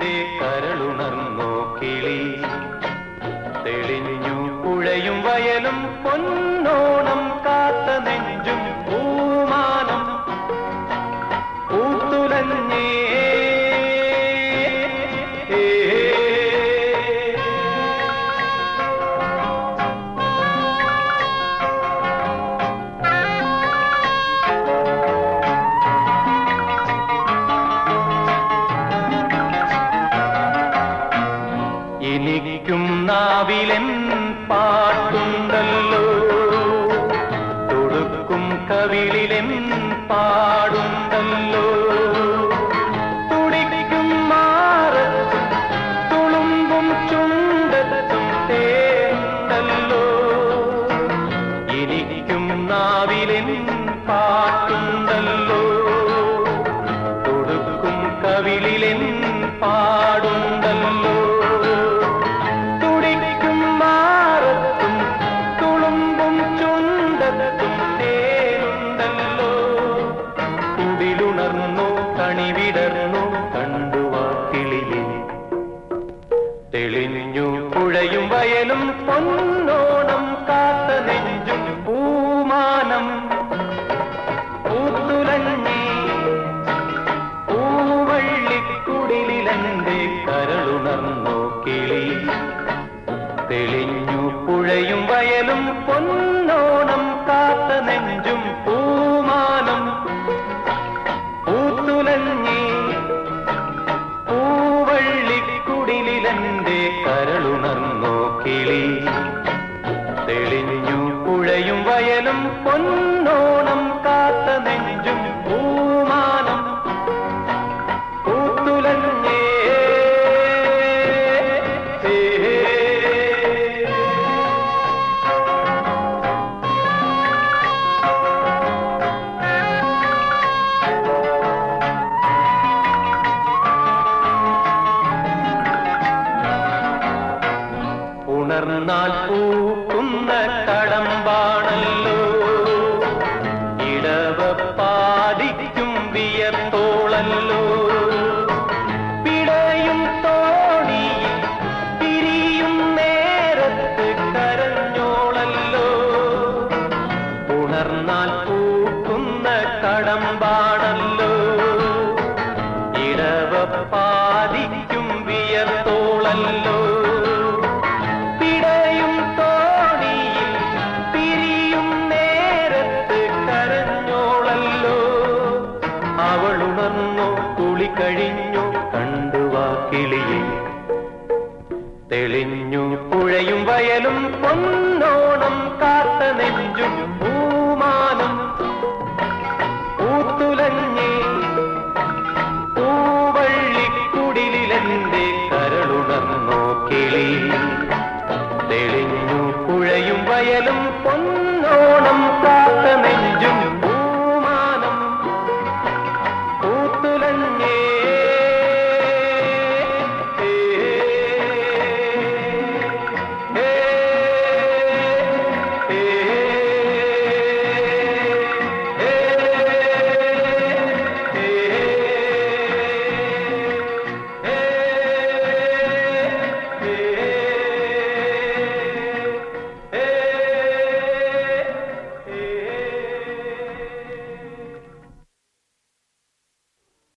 കുടിലിലെന്റെ കരളുണർന്നോ കിളി തെളിഞ്ഞു പുഴയും വയലും പൊന്നോണം കാത്ത നെഞ്ചും പൂമാനം പൂത്തുലഞ്ഞേ എനിക്കും നാവിലൻ പാട്ടുണ്ടല്ലോ തൊടുക്കും കവിളിലെൻ പാടുണ്ടല്ലോ തുടിക്കും മാറത്തും തുളുമ്പും ചുണ്ടത്തും തേണ്ടല്ലോ എനിക്കും നാവിലെൻ പാട്ടുണ്ടല്ലോ തൊടുക്കും കവിളിലെൻ പാടുണ്ടല്ലോ തുടിക്കും മാറത്തും തുളുമ്പും ചുണ്ടത്തും തേനുണ്ടല്ലോ കുടിലുണർന്നു കണിവിടർന്നു കണ്ടുവാ കിളിയെ തെളിഞ്ഞു പുഴയും വയലും പൊന്നോണം കാത്ത നെഞ്ചും പൂമാനം പൂത്തുലഞ്ഞേ പൂവള്ളിക്കുടിലെന്റെ കരളുണർന്നോ കിളി തെളിഞ്ഞു പുഴയും വയലും പൊന്നോണം കാത്ത നെഞ്ചും പൂമാനം പൂത്തുലഞ്ഞേ പൂവള്ളിക്കുടിലെന്റെ കരളുണർന്നോ കിളി തെളിഞ്ഞു പുഴയും വയലും പൊന്നോണം കാത്ത നെഞ്ചും പൂമാനം പൂത്തുലഞ്ഞേ ഉണർന്നാൽ പൂക്കുന്ന കടമ്പാണല്ലോ ഇടവ പാതിക്കും വിയർത്തോളല്ലോ പിടയും തോണിയിൽ പിരിയും നേരത്ത് കരഞ്ഞോളല്ലോ ഉണർന്നാൽ പൂക്കുന്ന കടമ്പാണല്ലോ ഇടവ പാതിക്കും വിയർത്തോളല്ലോ പിടയും തോണിയിൽ പിരിയും നേരത്ത് കരഞ്ഞോളല്ലോ അവൾ ഉണർന്നു കുളി കഴിഞ്ഞു കണ്ടുവാ കിളിയെ തെളിഞ്ഞു പുഴയും വയലും പൊന്നോണം കാത്ത നെഞ്ചും പൂമാനം പൂത്തുലഞ്ഞേ പൂവള്ളിക്കുടിലെന്റെ കരളുണർന്നോ കിളി